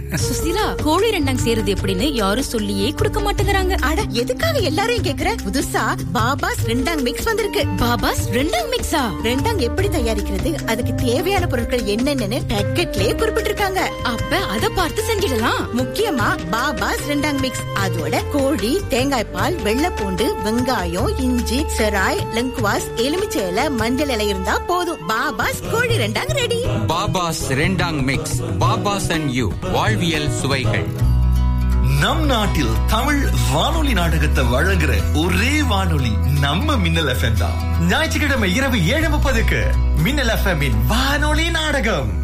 சுசீலா கோழி ரெண்டாங் சேருது எப்படின்னு யாரும் சொல்லியே கொடுக்க மாட்டேங்கிறாங்க அட எதுக்காக எல்லாரையும் கேக்குற புதுசா பாபாஸ் ரெண்டாங் மிக்ஸ் வந்திருக்கு பாபாஸ் ரெண்டாங் மிக்ஸா ரெண்டாங் எப்படி தயாரிக்கிறது அதுக்கு தேவையான பொருட்கள் என்னென்னு பேக்கெட்லயே குறிப்பிட்டிருக்காங்க அப்ப அத பார்த்து செஞ்சிடலாம் முக்கியமா பாபாஸ் ரெண்டாங் மிக்ஸ் அதோட கோழி தேங்காய் பால் வெள்ளைப்பூண்டு வெங்காயம் இஞ்சி செராய் லங்குவாஸ் எலுமிச்சை இலை மஞ்சள் இலை இருந்தா போதும் பாபாஸ் கோழி rendang ready Baba's rendang mix Baba's and you வாழ்வியல் சுவைகள் நம் நாட்டில் தமிழ் வானொலி நாடகத்தை வழங்குற ஒரே வானொலி நம்ம மின்னல் எஃப்எம் தான் ஞாயிற்றுக்கிழமை இரவு ஏழு முப்பதுக்கு மின்னல் எஃப்எம் வானொலி நாடகம்